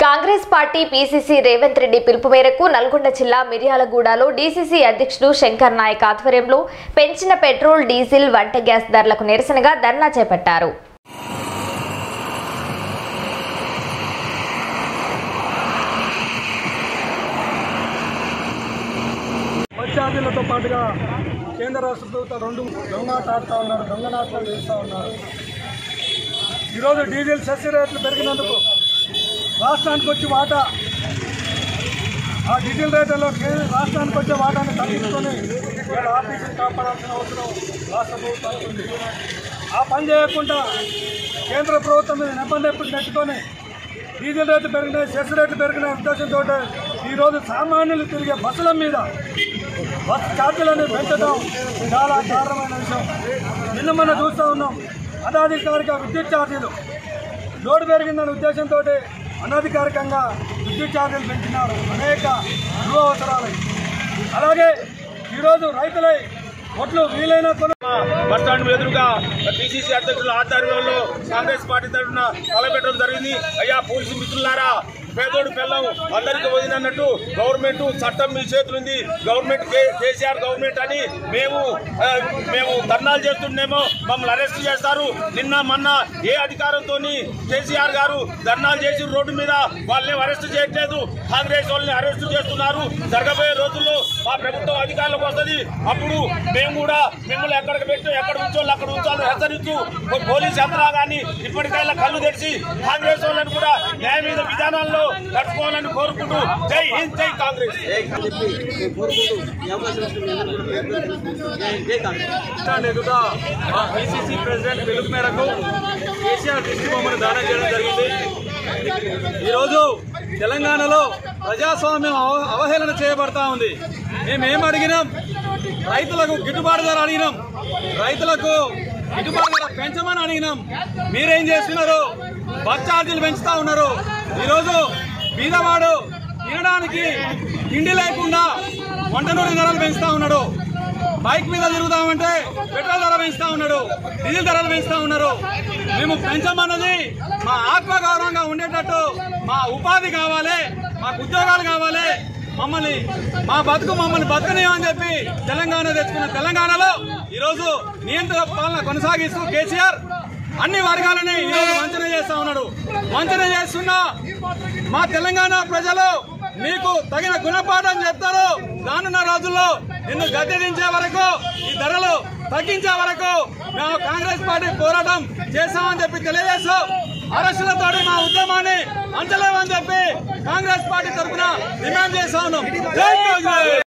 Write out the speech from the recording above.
Congress party PCC Revanth Reddy పిలుపు మేరకు నల్గొండ జిల్లా మిర్యాలగూడలో డీసీసీ అధ్యక్షుడు శంకర్ నాయక్ ఆధ్వర్యంలో పెంచిన పెట్రోల్ డీజిల్ వంట గ్యాస్ ధరలకు నిరసనగా ధర్నా చేపట్టారు పశ్చాత్తులతో పాటుగా కేంద్ర రాష్ట్ర ప్రభుత్వం రెండు దొంగనాట ఆడుతూ ఉన్నారు దొంగనాటలు వేస్తూ ఉన్నారు ఈరోజు డీజిల్ సెస్ రేట్లు పెరిగినందుకు రాష్ట్రానికి వచ్చి వాటా ఆ డీజిల్ రేట్లలో కేంద్ర రాష్ట్రానికి వచ్చే వాటాన్ని తగ్గించుకొని వీళ్ళ ఆఫీసులు కాపాడాల్సిన అవసరం రాష్ట్ర ప్రభుత్వానికి ఉంది ఆ పని చేయకుండా కేంద్ర ప్రభుత్వం మీద నిబంధన నెట్టుకొని డీజిల్ రేట్లు పెరిగినాయి సెస్ రేట్లు పెరిగినాయి ఉద్దేశంతో ఈరోజు సామాన్యులు తిరిగే బస్సుల మీద బస్ ఛార్జీలను పెంచడం చాలా దారుణమైన విషయం నిన్న మనం చూస్తూ ఉన్నాం అనాధికారిక విద్యుత్ ఛార్జీలు లోడ్ పెరిగిందనే ఉద్దేశంతో అనధికారికంగా విద్యుత్ ఛార్జీలు పెంచినారు అనేక గృహ అవసరాలు అలాగే ఈరోజు రైతులై ఒట్లు వీలైన కొను బస్ స్టాండ్ ఎదురుగా పిసిసి అధ్యక్షుల ఆధ్వర్యంలో కాంగ్రెస్ పార్టీ తరఫున తలపెట్టడం జరిగింది అయ్యా పోలీసు మిత్రులారా పేదోడు పిల్లం అందరికి వదిలినట్టు గవర్నమెంట్ చట్టం మీ చేతులుంది గవర్నమెంట్ కే- కేసీఆర్ గవర్నమెంట్ అని మేము ఆ, మేము ధర్నాలు చేస్తుండేమో మమ్మల్ని అరెస్ట్ చేస్తారు నిన్న మొన్న ఏ అధికారంతో కేసీఆర్ గారు ధర్నాలు చేసి రోడ్డు మీద వాళ్ళని అరెస్ట్ చేయట్లేదు కాంగ్రెస్ వాళ్ళని అరెస్ట్ చేస్తున్నారు జరగబోయే రోజుల్లో మా ప్రభుత్వం అధికారంలోకి వస్తుంది అప్పుడు మేము కూడా మిమ్మల్ని ఎక్కడికి పెట్టి ఎక్కడ ఉంచోళ్ళు అక్కడ ఉంచాలని హెచ్చరిస్తూ ఒక పోలీస్ యంత్రాంగాన్ని ఇప్పటికైనా కళ్ళు తెరిచి కాంగ్రెస్ వాళ్ళని కూడా న్యాయ మీద విధానాల్లో నడుచుకోవాలని కోరుకుంటూ జై హింద్ జై కాంగ్రెస్ రాష్ట్రాన్ని ఎదుట మా పిసిసి ప్రెసిడెంట్ పిలుపు మేరకు కేసీఆర్ దృష్టి బొమ్మను దానం చేయడం జరిగింది ఈరోజు తెలంగాణలో ప్రజాస్వామ్యం అవ- అవహేళన చేయబడతా ఉంది మేమేం అడిగినాం రైతులకు గిట్టుబాటు ధర అడిగినాం రైతులకు గిట్టుబాటు ధర పెంచమని అడిగినాం మీరేం చేస్తున్నారు బస్ ఛార్జీలు పెంచుతా ఉన్నారు ఈరోజు బీదవాడు తినడానికి తిండి లేకుండా వంట నూనె ధరలు పెంచుతా ఉన్నాడు బైక్ మీద తిరుగుదామంటే పెట్రోల్ ధర పెంచుతా ఉన్నాడు డీజిల్ ధరలు పెంచుతా ఉన్నారు మేము పెంచమన్నది మా ఆత్మగౌరవంగా ఉండేటట్టు మా ఉపాధి కావాలి మాకు ఉద్యోగాలు కావాలి మమ్మల్ని మా బతుకు మమ్మల్ని బతకనియమని చెప్పి తెలంగాణ తెచ్చుకున్న తెలంగాణలో ఈరోజు నియంత్రణ పాలన కొనసాగిస్తూ కేసీఆర్ అన్ని వర్గాలని ఈరోజు వంచన చేస్తా ఉన్నాడు వంచన చేస్తున్న మా తెలంగాణ ప్రజలు మీకు తగిన గుణపాఠం చెప్తారు రానున్న రోజుల్లో నిన్ను గద్దె దించే వరకు ఈ ధరలు తగ్గించే వరకు మేము కాంగ్రెస్ పార్టీ పోరాటం చేస్తామని చెప్పి తెలియజేస్తూ అరెస్టులతో మా ఉద్యమాన్ని అంచలేమని చెప్పి కాంగ్రెస్ పార్టీ తరఫున డిమాండ్ చేస్తా ఉన్నాం జై కాంగ్రెస్